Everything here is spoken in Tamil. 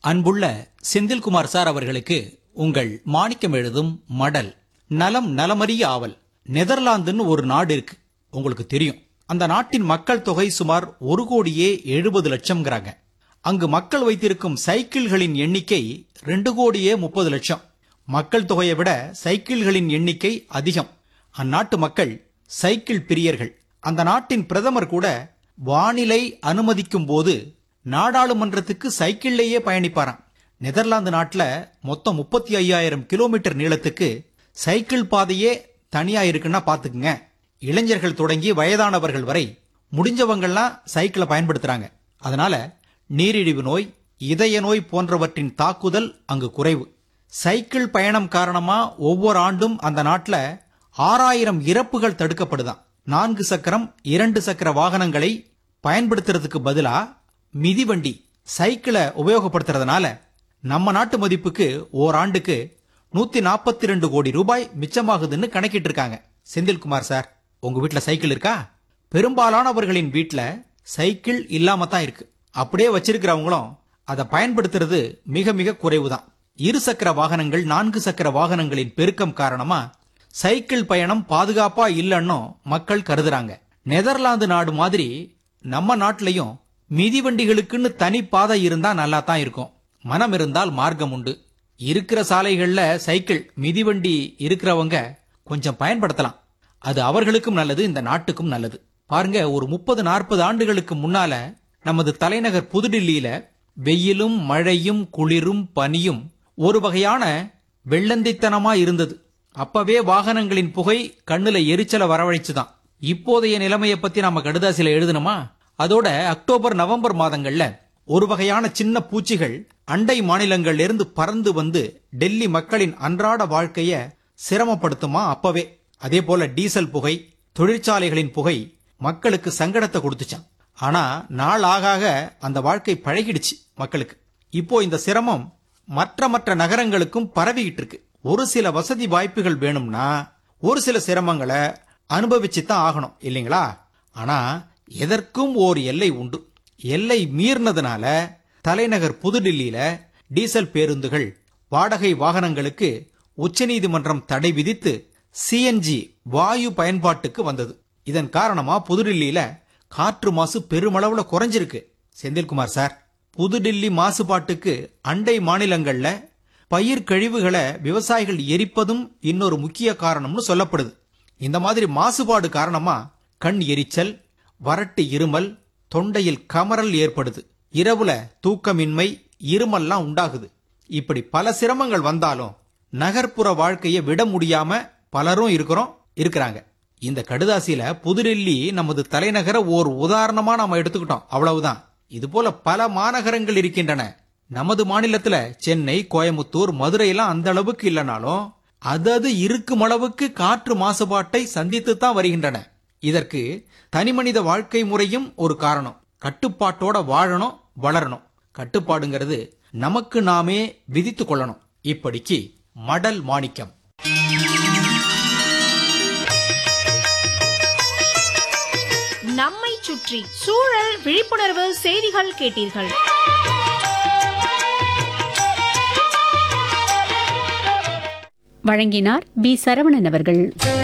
அன்புள்ள செந்தில்குமார் சார் அவர்களுக்கு உங்கள் மாணிக்கம் எழுதும் மடல் நலம் நலமறிய ஆவல் நெதர்லாந்துன்னு ஒரு நாடு இருக்கு உங்களுக்கு தெரியும் அந்த நாட்டின் மக்கள் தொகை சுமார் ஒரு கோடியே எழுபது லட்சம்ங்கிறாங்க அங்கு மக்கள் வைத்திருக்கும் சைக்கிள்களின் எண்ணிக்கை ரெண்டு கோடியே முப்பது லட்சம் மக்கள் தொகையை விட சைக்கிள்களின் எண்ணிக்கை அதிகம் அந்நாட்டு மக்கள் சைக்கிள் பிரியர்கள் அந்த நாட்டின் பிரதமர் கூட வானிலை அனுமதிக்கும் போது நாடாளுமன்றத்துக்கு சைக்கிள்லேயே பயணிப்பாராம் நெதர்லாந்து நாட்டில் மொத்தம் முப்பத்தி ஐயாயிரம் கிலோமீட்டர் நீளத்துக்கு சைக்கிள் பாதையே தனியா இருக்குன்னா பாத்துக்குங்க இளைஞர்கள் தொடங்கி வயதானவர்கள் வரை முடிஞ்சவங்கெல்லாம் சைக்கிளை பயன்படுத்துறாங்க அதனால நீரிழிவு நோய் இதய நோய் போன்றவற்றின் தாக்குதல் அங்கு குறைவு சைக்கிள் பயணம் காரணமா ஒவ்வொரு ஆண்டும் அந்த நாட்டில் ஆறாயிரம் இறப்புகள் தடுக்கப்படுதாம் நான்கு சக்கரம் இரண்டு சக்கர வாகனங்களை பயன்படுத்துறதுக்கு பதிலா மிதிவண்டி சைக்கிளை உபயோகப்படுத்துறதுனால நம்ம நாட்டு மதிப்புக்கு ஓராண்டுக்கு நூத்தி நாற்பத்தி ரெண்டு கோடி ரூபாய் மிச்சமாகுதுன்னு கணக்கிட்டு இருக்காங்க செந்தில்குமார் சார் உங்க வீட்ல சைக்கிள் இருக்கா பெரும்பாலானவர்களின் வீட்ல சைக்கிள் இல்லாம தான் இருக்கு அப்படியே வச்சிருக்கிறவங்களும் அதை பயன்படுத்துறது மிக மிக குறைவுதான் இரு சக்கர வாகனங்கள் நான்கு சக்கர வாகனங்களின் பெருக்கம் காரணமா சைக்கிள் பயணம் பாதுகாப்பா இல்லைன்னு மக்கள் கருதுறாங்க நெதர்லாந்து நாடு மாதிரி நம்ம நாட்டிலையும் மிதிவண்டிகளுக்குன்னு தனி பாதை இருந்தா நல்லா தான் இருக்கும் மனம் இருந்தால் மார்க்கம் உண்டு இருக்கிற சாலைகள்ல சைக்கிள் மிதிவண்டி இருக்கிறவங்க கொஞ்சம் பயன்படுத்தலாம் அது அவர்களுக்கும் நல்லது இந்த நாட்டுக்கும் நல்லது பாருங்க ஒரு முப்பது நாற்பது ஆண்டுகளுக்கு முன்னால நமது தலைநகர் புதுடில்லியில வெயிலும் மழையும் குளிரும் பனியும் ஒரு வகையான வெள்ளந்தித்தனமா இருந்தது அப்பவே வாகனங்களின் புகை கண்ணுல எரிச்சல வரவழைச்சுதான் இப்போதைய நிலைமையை பத்தி நாம கடுதாசில எழுதணுமா அதோட அக்டோபர் நவம்பர் மாதங்கள்ல ஒரு வகையான சின்ன பூச்சிகள் அண்டை மாநிலங்கள்ல இருந்து பறந்து வந்து டெல்லி மக்களின் அன்றாட வாழ்க்கைய சிரமப்படுத்துமா அப்பவே அதே போல டீசல் புகை தொழிற்சாலைகளின் புகை மக்களுக்கு சங்கடத்தை கொடுத்துச்சான் ஆனா நாள் ஆக ஆக அந்த வாழ்க்கை பழகிடுச்சு மக்களுக்கு இப்போ இந்த சிரமம் மற்ற மற்ற நகரங்களுக்கும் பரவிக்கிட்டு இருக்கு ஒரு சில வசதி வாய்ப்புகள் வேணும்னா ஒரு சில சிரமங்களை அனுபவிச்சு தான் ஆகணும் இல்லைங்களா ஆனா எதற்கும் ஓர் எல்லை உண்டு எல்லை மீறினதுனால தலைநகர் புதுடில்லியில டீசல் பேருந்துகள் வாடகை வாகனங்களுக்கு உச்சநீதிமன்றம் தடை விதித்து சிஎன்ஜி வாயு பயன்பாட்டுக்கு வந்தது இதன் காரணமா புதுடில்லியில காற்று மாசு பெருமளவுல குறைஞ்சிருக்கு செந்தில்குமார் சார் புதுடில்லி மாசுபாட்டுக்கு அண்டை மாநிலங்கள்ல பயிர் கழிவுகளை விவசாயிகள் எரிப்பதும் இன்னொரு முக்கிய காரணம்னு சொல்லப்படுது இந்த மாதிரி மாசுபாடு காரணமா கண் எரிச்சல் வறட்டு இருமல் தொண்டையில் கமறல் ஏற்படுது இரவுல தூக்கமின்மை இருமல்லாம் உண்டாகுது இப்படி பல சிரமங்கள் வந்தாலும் நகர்ப்புற வாழ்க்கையை விட முடியாம பலரும் இருக்கிறோம் இருக்கிறாங்க இந்த கடுதாசியில புதுடெல்லி நமது தலைநகர ஓர் உதாரணமா நாம எடுத்துக்கிட்டோம் அவ்வளவுதான் இது போல பல மாநகரங்கள் இருக்கின்றன நமது மாநிலத்துல சென்னை கோயமுத்தூர் மதுரை எல்லாம் அந்த அளவுக்கு இல்லைனாலும் அதது இருக்கும் அளவுக்கு காற்று மாசுபாட்டை சந்தித்து தான் வருகின்றன இதற்கு தனிமனித வாழ்க்கை முறையும் ஒரு காரணம் கட்டுப்பாட்டோட வாழணும் வளரணும் கட்டுப்பாடுங்கிறது நமக்கு நாமே விதித்து கொள்ளணும் இப்படிக்கு மடல் மாணிக்கம் நம்மை சுற்றி சூழல் விழிப்புணர்வு செய்திகள் கேட்டீர்கள் வழங்கினார் பி சரவணன் அவர்கள்